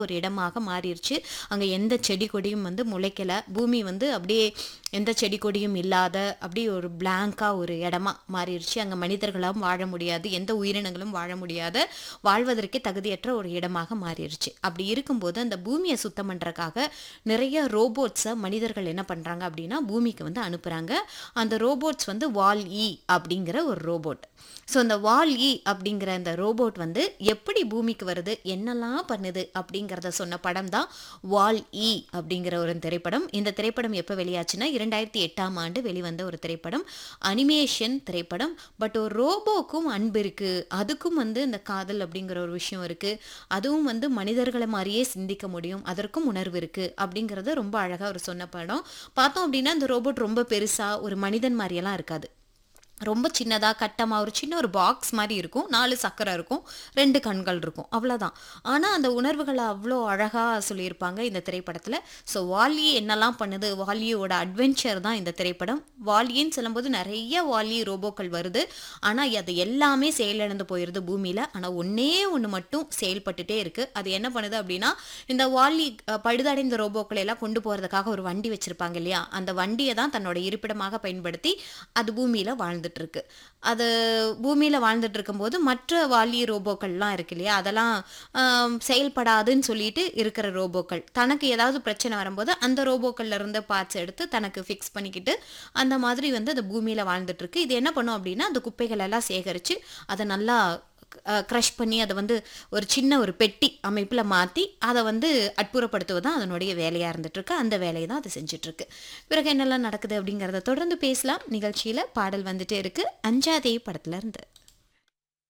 ஒரு இடமாக மாறிடுச்சு அங்கே எந்த செடி கொடியும் வந்து முளைக்கல பூமி வந்து அப்படியே எந்த செடி கொடியும் இல்லாத அப்படியே ஒரு பிளாங்காக ஒரு இடமா மாறிடுச்சு அங்கே மனிதர்களும் வாழ முடியாது எந்த உயிரினங்களும் வாழ முடியாத வாழ்வதற்கே தகுதியற்ற ஒரு இடமாக மாறிடுச்சு அப்படி இருக்கும்போது அந்த பூமியை சுத்தம் பண்ணுறக்காக நிறைய ரோபோட்ஸை மனிதர்கள் என்ன பண்ணுறாங்க அப்படின்னா பூமிக்கு வந்து அனுப்புகிறாங்க அந்த ரோபோட்ஸ் வந்து வால் இ அப்படிங்கிற ஒரு ரோபோட் ஸோ அந்த வால் இ அப்படிங்கிற அந்த ரோபோட் வந்து எப்படி பூமிக்கு வருது என்னெல்லாம் பண்ணுது அப்படிங்கிறத சொன்ன படம் தான் வால் இ அப்படிங்கிற ஒரு திரைப்படம் இந்த திரைப்படம் எப்போ வெளியாச்சுன்னா இரண்டாயிரத்தி எட்டாம் ஆண்டு வெளிவந்த ஒரு திரைப்படம் அனிமேஷன் திரைப்படம் பட் ஒரு ரோபோக்கும் அன்பு இருக்குது அதுக்கும் வந்து இந்த காதல் அப்படிங்கிற ஒரு விஷயம் இருக்குது அதுவும் வந்து மனிதர்களை மாதிரியே சிந்திக்க முடியும் அதற்கும் உணர்வு இருக்குது அப்படிங்கிறத ரொம்ப அழகாக அவர் சொன்ன படம் பார்த்தோம் அப்படின்னா இந்த ரோபோட் ரொம்ப பெருசாக ஒரு மனிதன் மாதிரியெல்லாம் இருக்காது ரொம்ப சின்னதாக கட்டமாக ஒரு சின்ன ஒரு பாக்ஸ் மாதிரி இருக்கும் நாலு சக்கரை இருக்கும் ரெண்டு கண்கள் இருக்கும் அவ்வளோதான் ஆனால் அந்த உணர்வுகளை அவ்வளோ அழகாக சொல்லியிருப்பாங்க இந்த திரைப்படத்தில் ஸோ வாலி என்னெல்லாம் பண்ணுது வாலியோட அட்வென்ச்சர் தான் இந்த திரைப்படம் வாலின்னு சொல்லும்போது நிறைய வாலி ரோபோக்கள் வருது ஆனால் அது எல்லாமே செயலிழந்து போயிடுது பூமியில் ஆனால் ஒன்றே ஒன்று மட்டும் செயல்பட்டுட்டே இருக்குது அது என்ன பண்ணுது அப்படின்னா இந்த வாலி அஹ், பழுதடைந்த ரோபோக்களை எல்லாம் கொண்டு போகிறதுக்காக ஒரு வண்டி வச்சுருப்பாங்க இல்லையா அந்த வண்டியை தான் தன்னோட இருப்பிடமாக பயன்படுத்தி அது பூமியில் வாழ்ந்துட்டு இருக்கு அது பூமியில் வாழ்ந்துட்டு இருக்கும்போது மற்ற வாலி ரோபோக்கள்லாம் இருக்கு இல்லையா அதெல்லாம் ஆம், செயல்படாதுன்னு சொல்லிட்டு இருக்கிற ரோபோக்கள் தனக்கு ஏதாவது பிரச்சனை வரும்போது அந்த ரோபோக்கள்ல இருந்து பார்ட்ஸ் எடுத்து தனக்கு ஃபிக்ஸ் பண்ணிக்கிட்டு அந்த மாதிரி வந்து அது பூமியில் வாழ்ந்துட்டு இருக்கு இது என்ன பண்ணும் அப்படின்னா அந்த குப்பைகள் எல்லாம் சேகரித்து அதை நல்லா க்ரஷ் பண்ணி அதை வந்து ஒரு சின்ன ஒரு பெட்டி அமைப்பில் மாற்றி அதை வந்து அட்புறப்படுத்துவது தான் அதனுடைய வேலையாக இருந்துட்டுருக்கு அந்த வேலையை தான் அது செஞ்சிட்ருக்கு பிறகு என்னெல்லாம் நடக்குது அப்படிங்கிறத தொடர்ந்து பேசலாம் நிகழ்ச்சியில் பாடல் வந்துட்டே இருக்கு அஞ்சாதே படத்துல இருந்து